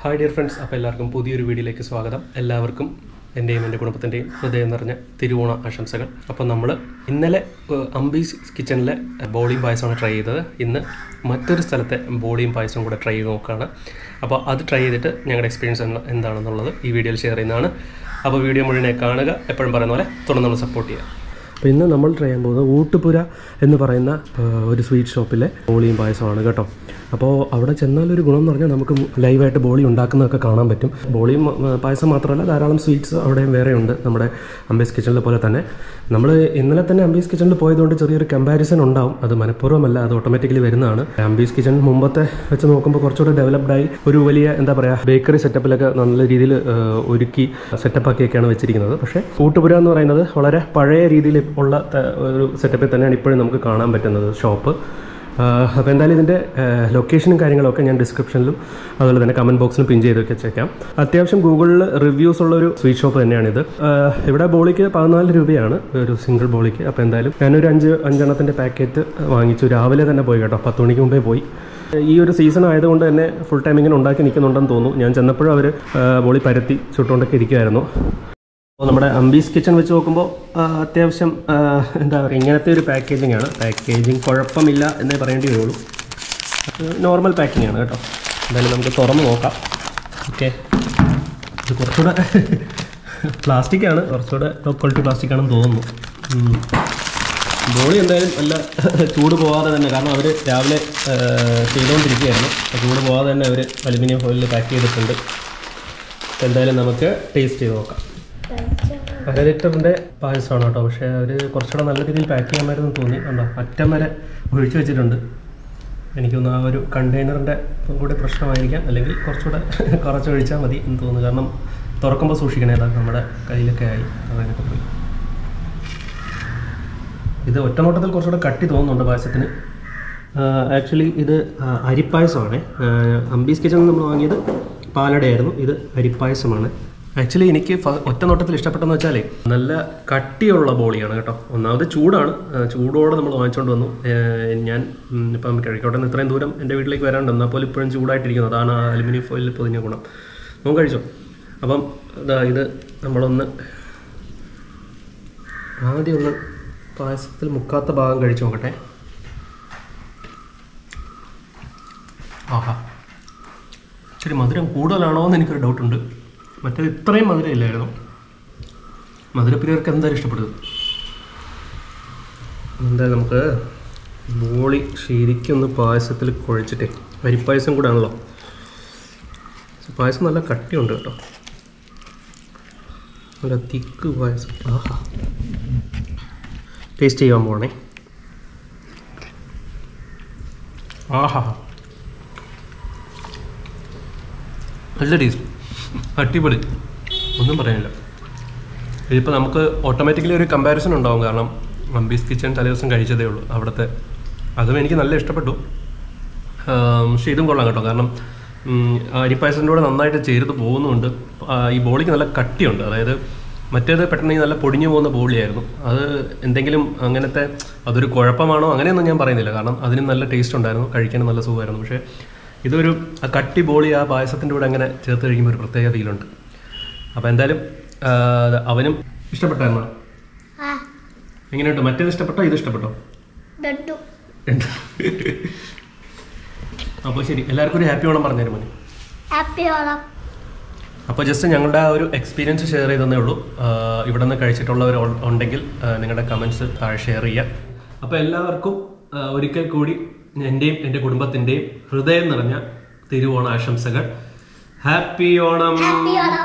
Hi dear friends അപ്പോൾ എല്ലാവർക്കും പുതിയൊരു വീഡിയോയിലേക്ക് സ്വാഗതം എല്ലാവർക്കും എൻ്റെയും എൻ്റെ കുടുംബത്തിൻ്റെയും ഹൃദയം നിറഞ്ഞ തിരുവോണ ആശംസകൾ അപ്പോൾ നമ്മൾ ഇന്നലെ ഏഹ്, അംബീസ് കിച്ചണിലെ ബോളിയും പായസമാണ് ട്രൈ ചെയ്തത് ഇന്ന് മറ്റൊരു സ്ഥലത്തെ ബോളിയും പായസവും കൂടെ ട്രൈ ചെയ്ത് നോക്കുകയാണ് അപ്പോൾ അത് ട്രൈ ചെയ്തിട്ട് ഞങ്ങളുടെ എക്സ്പീരിയൻസ് എന്താണെന്നുള്ളത് ഈ വീഡിയോയിൽ ഷെയർ ചെയ്യുന്നതാണ് അപ്പോൾ വീഡിയോ മുഴുവനെ കാണുക എപ്പോഴും പറയുന്ന പോലെ തുടർന്ന് നമ്മൾ സപ്പോർട്ട് ചെയ്യുക അപ്പോൾ ഇന്ന് നമ്മൾ ട്രൈ ചെയ്യാൻ പോകുന്നത് ഊട്ടുപുര എന്ന് പറയുന്ന ആ, ഒരു സ്വീറ്റ് ഷോപ്പിലെ ബോളിയും പായസമാണ് കേട്ടോ അപ്പോൾ അവിടെ ചെന്നാലൊരു ഗുണം എന്ന് പറഞ്ഞാൽ നമുക്ക് ലൈവായിട്ട് ബോളി ഉണ്ടാക്കുന്നതൊക്കെ കാണാൻ പറ്റും ബോളിയും ആ, പായസം മാത്രമല്ല ധാരാളം സ്വീറ്റ്സ് അവിടെയും വേറെ ഉണ്ട് നമ്മുടെ അംബേസ് കിച്ചണിലെ പോലെ തന്നെ നമ്മൾ ഇന്നലെ തന്നെ അംബീസ് കിച്ചണിൽ പോയതുകൊണ്ട് ചെറിയൊരു കമ്പാരിസൺ ഉണ്ടാവും അത് മനഃപൂർവ്വമല്ല അത് ഓട്ടോമാറ്റിക്കലി വരുന്നതാണ് അംബീസ് കിച്ചൺ മുമ്പത്തെ വെച്ച് നോക്കുമ്പോൾ കുറച്ചുകൂടെ ഡെവലപ്ഡ് ആയി ഒരു വലിയ എന്താ പറയുക ബേക്കറി സെറ്റപ്പിലൊക്കെ നല്ല രീതിയിൽ ഒരുക്കി സെറ്റപ്പ് ആക്കിയൊക്കെയാണ് വെച്ചിരിക്കുന്നത് പക്ഷേ കൂട്ടുപുര എന്ന് പറയുന്നത് വളരെ പഴയ രീതിയിൽ ഉള്ള ത- ഒരു സെറ്റപ്പിൽ തന്നെയാണ് ഇപ്പോഴും നമുക്ക് കാണാൻ പറ്റുന്നത് ഷോപ്പ് അപ്പോൾ എന്തായാലും ഇതിൻ്റെ ലൊക്കേഷനും കാര്യങ്ങളൊക്കെ ഞാൻ ഡിസ്ക്രിപ്ഷനിലും അതുപോലെ തന്നെ കമൻറ്റ് ബോക്സിലും പിൻ ചെയ്ത് വെച്ചേക്കാം അത്യാവശ്യം ഗൂഗിളിൽ റിവ്യൂസ് ഉള്ള ഒരു സ്വീറ്റ് ഷോപ്പ് തന്നെയാണിത് ആഹ് ഇവിടെ ബോളിക്ക് പതിനാല് രൂപയാണ് ഒരു സിംഗിൾ ബോളിക്ക് അപ്പോൾ എന്തായാലും ഞാനൊരു അഞ്ച് അഞ്ചെണ്ണത്തിൻ്റെ പാക്കറ്റ് വാങ്ങിച്ചു രാവിലെ തന്നെ പോയി കേട്ടോ പത്ത് മണിക്ക് മുമ്പേ പോയി ഈ ഒരു സീസൺ ആയതുകൊണ്ട് തന്നെ ഫുൾ ടൈം ഇങ്ങനെ ഉണ്ടാക്കി നിൽക്കുന്നുണ്ടെന്ന് തോന്നുന്നു ഞാൻ ചെന്നപ്പോഴും അവർ ബോളി പരത്തി ചുട്ടുകൊണ്ടൊക്കെ ഇരിക്കുമായിരുന്നു അപ്പോൾ നമ്മുടെ അംബീസ് കിച്ചൺ വെച്ച് നോക്കുമ്പോൾ ആ, അത്യാവശ്യം ആ, എന്താ പറയുക ഇങ്ങനത്തെ ഒരു പാക്കേജിംഗ് ആണ് പാക്കേജിങ് കുഴപ്പമില്ല എന്നേ പറയേണ്ടി വരുള്ളൂ നോർമൽ പാക്കിംഗ് ആണ് കേട്ടോ എന്തായാലും നമുക്ക് തുറന്ന് നോക്കാം ഓക്കെ ഇത് കുറച്ചുകൂടെ പ്ലാസ്റ്റിക് ആണ് കുറച്ചുകൂടെ ലോ ക്വാളിറ്റി പ്ലാസ്റ്റിക് ആണെന്ന് തോന്നുന്നു ഉം. ബോളി എന്തായാലും നല്ല ചൂട് പോകാതെ തന്നെ കാരണം അവർ രാവിലെ ആ, ചെയ്തുകൊണ്ടിരിക്കുകയായിരുന്നു അപ്പോൾ ചൂട് പോകാതെ തന്നെ അവർ അലുമിനിയം ഫോയിലിൽ പാക്ക് ചെയ്തിട്ടുണ്ട് അപ്പോൾ എന്തായാലും നമുക്ക് ടേസ്റ്റ് ചെയ്ത് നോക്കാം അര ലിറ്ററിൻ്റെ പായസമാണ് കേട്ടോ പക്ഷേ അവർ കുറച്ചുകൂടെ നല്ല രീതിയിൽ പാക്ക് ചെയ്യാമായിരുന്നു തോന്നി കണ്ടോ അറ്റം വരെ ഒഴിച്ചു വെച്ചിട്ടുണ്ട് എനിക്കൊന്ന് ആ ഒരു കണ്ടെയ്നറിൻ്റെ കൂടി പ്രശ്നമായിരിക്കാം അല്ലെങ്കിൽ കുറച്ചുകൂടെ കുറച്ച് ഒഴിച്ചാൽ മതി എന്ന് തോന്നുന്നു കാരണം തുറക്കുമ്പോൾ സൂക്ഷിക്കണേ അതാ നമ്മുടെ കയ്യിലൊക്കെ ആയി അങ്ങനെയൊക്കെ പോയി ഇത് ഒറ്റ നോട്ടത്തിൽ കുറച്ചുകൂടെ കട്ടി തോന്നുന്നുണ്ട് പായസത്തിന് ആക്ച്വലി ഇത് ആ, അരിപ്പായസമാണ് അംബീസ് കിച്ചണിൽ നമ്മൾ വാങ്ങിയത് പാലടയായിരുന്നു ഇത് അരിപ്പായസമാണ് ആക്ച്വലി എനിക്ക് ഫ- ഒറ്റ നോട്ടത്തിൽ ഇഷ്ടപ്പെട്ടെന്ന് വെച്ചാൽ നല്ല കട്ടിയുള്ള ബോളിയാണ് കേട്ടോ ഒന്നാമത് ചൂടാണ് ആ, ചൂടോടെ നമ്മൾ വാങ്ങിച്ചുകൊണ്ട് വന്നു ആ, ഞാൻ ഉം, ഇപ്പം കിഴക്കോട്ടെ നിന്ന് ഇത്രയും ദൂരം എൻ്റെ വീട്ടിലേക്ക് വരാണ്ട് എന്നാൽ പോലും ഇപ്പോഴും ചൂടായിട്ടിരിക്കുന്നു അതാണ് ആ അലുമിനിയം ഫോയിലിൽ പൊതിഞ്ഞ ഗുണം നമുക്ക് കഴിച്ചോ അപ്പം ഇതാ ഇത് നമ്മളൊന്ന് ആദ്യം ഒന്ന് പായസത്തിൽ മുക്കാത്ത ഭാഗം കഴിച്ചു നോക്കട്ടെ ആഹാ ഇച്ചിരി മധുരം കൂടുതലാണോ എന്ന് എനിക്കൊരു ഡൗട്ടുണ്ട് മറ്റേത് ഇത്രയും മധുരം ഇല്ലായിരുന്നു മധുരപ്രിയർക്ക് എന്തായാലും ഇഷ്ടപ്പെടുന്നത് എന്തായാലും നമുക്ക് ബോളി ശരിക്കും ഒന്ന് പായസത്തിൽ കുഴച്ചിട്ടേ അരിപ്പായസം കൂടെ ആണല്ലോ പായസം നല്ല കട്ടിയുണ്ട് കേട്ടോ നല്ല തിക്ക് പായസം ആഹാ ടേസ്റ്റ് ചെയ്യാൻ പോണേ ആഹാ നല്ല ടേസ്റ്റ് അടിപൊളി ഒന്നും പറയാനില്ല ഇതിപ്പോൾ നമുക്ക് ഓട്ടോമാറ്റിക്കലി ഒരു കമ്പാരിസൺ ഉണ്ടാവും കാരണം അംബീസ് കിച്ചൺ തലേ ദിവസം കഴിച്ചതേ ഉള്ളൂ അവിടുത്തെ അതും എനിക്ക് നല്ല ഇഷ്ടപ്പെട്ടു ആം, പക്ഷേ ഇതും കൊള്ളാം കേട്ടോ കാരണം ഉം, ആ അരിപ്പായസത്തിൻ്റെ കൂടെ നന്നായിട്ട് ചേർത്ത് പോകുന്നുണ്ട് ആ, ഈ ബോളിക്ക് നല്ല കട്ടിയുണ്ട് അതായത് മറ്റേത് പെട്ടെന്ന് ഈ നല്ല പൊടിഞ്ഞു പോകുന്ന ബോളിയായിരുന്നു അത് എന്തെങ്കിലും അങ്ങനത്തെ അതൊരു കുഴപ്പമാണോ അങ്ങനെയൊന്നും ഞാൻ പറയുന്നില്ല കാരണം അതിനും നല്ല ടേസ്റ്റ് ഉണ്ടായിരുന്നു കഴിക്കാനും നല്ല സുഖമായിരുന്നു പക്ഷേ ഇതൊരു ആ കട്ടി ബോളി ആ പായസത്തിൻ്റെ കൂടെ അങ്ങനെ ചേർത്ത് കഴിക്കുമ്പോൾ ഒരു പ്രത്യേക ഫീലുണ്ട് അപ്പോൾ എന്തായാലും ആ, അവനും ഇഷ്ടപ്പെട്ടായിരുന്നു ആ എങ്ങനെയുണ്ട് മറ്റേത് ഇഷ്ടപ്പെട്ടോ ഇത് ഇഷ്ടപ്പെട്ടോ രണ്ടു അപ്പോൾ ശരി എല്ലാവർക്കും ഒരു ഹാപ്പി ഓണം പറഞ്ഞു മോനെ ഹാപ്പി ഓണം അപ്പോൾ ജസ്റ്റ് ഞങ്ങളുടെ ആ ഒരു എക്സ്പീരിയൻസ് ഷെയർ ചെയ്തതേ ഉള്ളൂ ആഹ് ഇവിടെ നിന്ന് കഴിച്ചിട്ടുള്ളവർ ഉൾ- ഉണ്ടെങ്കിൽ ആഹ് നിങ്ങളുടെ കമൻസ് താഴെ ഷെയർ ചെയ്യാം അപ്പോൾ എല്ലാവർക്കും ആഹ് ഒരിക്കൽ കൂടി എൻ്റെയും എൻ്റെ കുടുംബത്തിൻ്റെയും ഹൃദയം നിറഞ്ഞ തിരുവോണ ആശംസകൾ ഹാപ്പി ഓണം ഹാപ്പി ഓണം